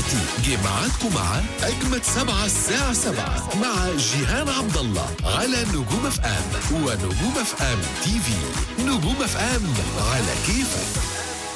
دلوقتي جه ميعادكم مع أجمد سبعة الساعة سبعة مع جيهان عبد الله على نجوم اف ام ونجوم اف ام تي في نجوم اف ام على كيفك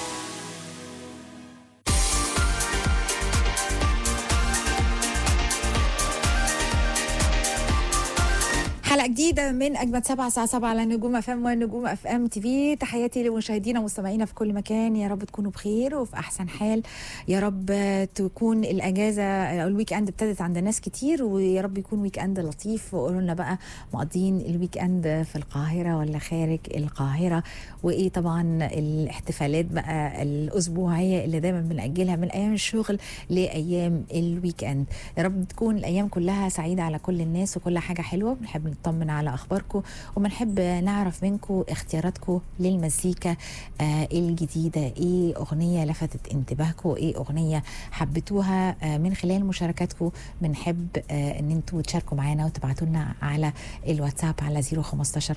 حلقة جديدة من أجمد سبعة الساعة سبعة على نجوم اف ام ونجوم اف ام تي في تحياتي لمشاهدينا ومستمعينا في كل مكان يا رب تكونوا بخير وفي أحسن حال يا رب تكون الأجازة أو الويك أند ابتدت عند ناس كتير ويا رب يكون ويك أند لطيف وقولوا لنا بقى مقضين الويك أند في القاهرة ولا خارج القاهرة وإيه طبعا الاحتفالات بقى الأسبوعية اللي دايما بنأجلها من أيام الشغل لأيام الويك أند يا رب تكون الأيام كلها سعيدة على كل الناس وكل حاجة حلوة بنحب نطمن على اخباركم وبنحب نعرف منكم اختياراتكم للمزيكا آه الجديده ايه اغنيه لفتت انتباهكم ايه اغنيه حبيتوها آه من خلال مشاركاتكم بنحب آه ان انتوا تشاركوا معانا وتبعتوا لنا على الواتساب على 015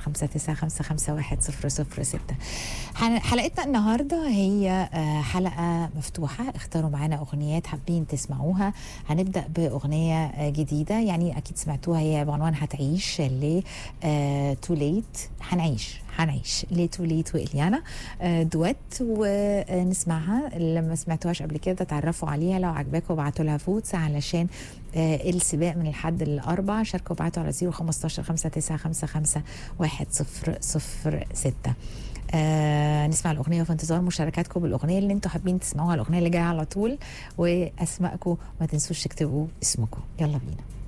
59551 006 حلقتنا النهارده هي آه حلقه مفتوحه اختاروا معانا اغنيات حابين تسمعوها هنبدا باغنيه آه جديده يعني اكيد سمعتوها هي بعنوان هتعيش ل تو ليت هنعيش هنعيش لتو ليت واليانا آه دويت ونسمعها لما سمعتوهاش قبل كده تعرفوا عليها لو عجباكم ابعتوا لها فوتس علشان آه السباق من الحد الاربع شاركوا ابعتوا على 015 5955 1006 آه نسمع الاغنيه وفي انتظار مشاركاتكم بالاغنيه اللي انتم حابين تسمعوها الاغنيه اللي جايه على طول واسمائكم ما تنسوش تكتبوا اسمكم يلا بينا